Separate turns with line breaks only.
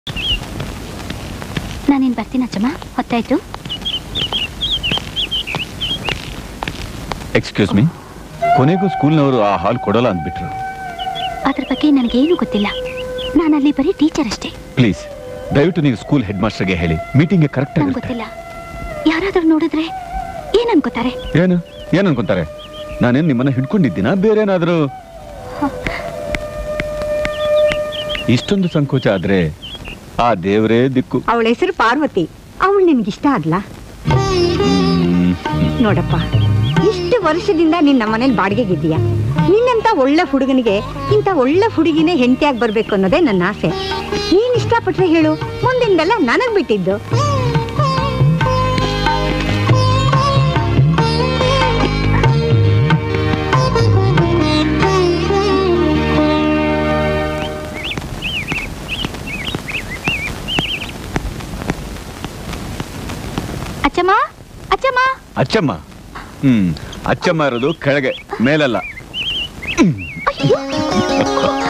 ನಾನಿನ್ ಬರ್ತೀನಿ ಅಚ್ಚಮ್ಮ ಹೊತ್ತಾಯ್ತು
excuse me ಕೊನೆಗೂ ಸ್ಕೂಲ್ನವರು ಆ ಹಾಲ್ ಕೊಡಲ್ಲ ಅಂದ್ಬಿಟ್ರು
ಅದ್ರ ಬಗ್ಗೆ ನನಗೇನು ಗೊತ್ತಿಲ್ಲ ನಾನು ಅಲ್ಲಿ ಬರೀ ಟೀಚರ್ ಅಷ್ಟೇ
ಪ್ಲೀಸ್ ದಯವಿಟ್ಟು ನೀವು ಸ್ಕೂಲ್ ಹೆಡ್ ಮಾಸ್ಟರ್ಗೆ ಹೇಳಿ ಮೀಟಿಂಗ್ಗೆ ಕರೆಕ್ಟ್
ನಂಗೆ
ಆಗಿರುತ್ತೆ
ಗೊತ್ತಿಲ್ಲ ಯಾರಾದ್ರೂ ನೋಡಿದ್ರೆ ಏನ್ ಅನ್ಕೋತಾರೆ
ಏನು ಏನು ಅನ್ಕೊಂತಾರೆ ನಾನೇನು ನಿಮ್ಮನ್ನ ಹಿಡ್ಕೊಂಡಿದ್ದೀನ ಬೇರೆ ಏನಾದರೂ ಇಷ್ಟೊಂದು ಸಂಕೋಚ ಆದ್ರೆ ಆ ದೇವರೇ ದಿಕ್ಕು
ಅವಳ ಹೆಸರು ಪಾರ್ವತಿ ಅವಳು ನಿನ್ಗಿಷ್ಟ ಆದ್ಲಾ
ಹ್ಮ್.
ನೋಡಪ್ಪ ಇಷ್ಟು ವರ್ಷದಿಂದ ನೀನ್ ನಮ್ಮನೇಲಿ ಬಾಡಿಗೆಗಿದ್ದೀಯ ನಿನ್ನಂತ ಒಳ್ಳೆ ಹುಡುಗನಿಗೆ ಇಂಥ ಒಳ್ಳೆ ಹುಡುಗಿನೇ ಹೆಂಡತಿಯಾಗಿ ಬರ್ಬೇಕು ಅನ್ನೋದೇ ನನ್ನ ಆಸೆ ನೀನ್ ಇಷ್ಟಪಟ್ರೆ ಹೇಳು ಮುಂದಿಂದೆಲ್ಲ ನನಗ್ ಬಿಟ್ಟಿದ್ದು
ಅಚ್ಚಮ್ಮ ಅಚ್ಚಮ್ಮ
ಅಚ್ಚಮ್ಮ ಹ್ಮ್ ಅಚ್ಚಮ್ಮ ಇರೋದು ಕೆಳಗೆ ಮೇಲಲ್ಲ
ಅಯ್ಯೋ